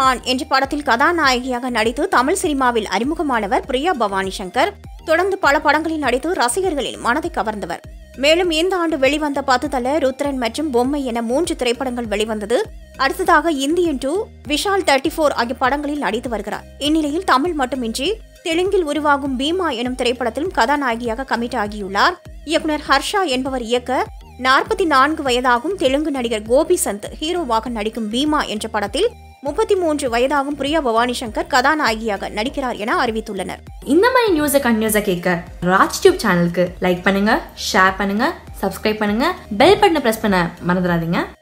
ரஹ்மான் என்ற படத்தில் கதாநாயகியாக நடித்து தமிழ் சினிமாவில் அறிமுகமானவர் பிரியா பவானி சங்கர் தொடர்ந்து பல படங்களில் நடித்து ரசிகர்களின் மனதை கவர்ந்தவர் மேலும் இந்த ஆண்டு வெளிவந்த பத்து தல ருத்ரன் மற்றும் பொம்மை என மூன்று திரைப்படங்கள் வெளிவந்தது அடுத்ததாக Indian two Vishal thirty four ஆகிய படங்களில் நடித்து வருகிறார் இந்நிலையில் தமிழ் மட்டுமின்றி தெலுங்கில் உருவாகும் பீமா எனும் திரைப்படத்திலும் கதாநாயகியாக கமிட் ஆகியுள்ளார் இயக்குனர் ஹர்ஷா என்பவர் இயக்க நாற்பத்தி நான்கு வயதாகும் தெலுங்கு நடிகர் கோபி சந்த் ஹீரோவாக நடிக்கும் பீமா என்ற படத்தில் முப்பத்தி மூன்று வயதாகும் பிரியா பவானி சங்கர் கதாநாயகியாக நடிக்கிறார் என அறிவித்துள்ளனர் இந்த மாதிரி நியூஸை கண்டினியூஸாக கேட்க ராஜ் டியூப் சேனலுக்கு லைக் பண்ணுங்க ஷேர் பண்ணுங்க சப்ஸ்கிரைப் பண்ணுங்க பெல் பட்டனை ப்ரெஸ் பண்ண மறந்துடாதீங்க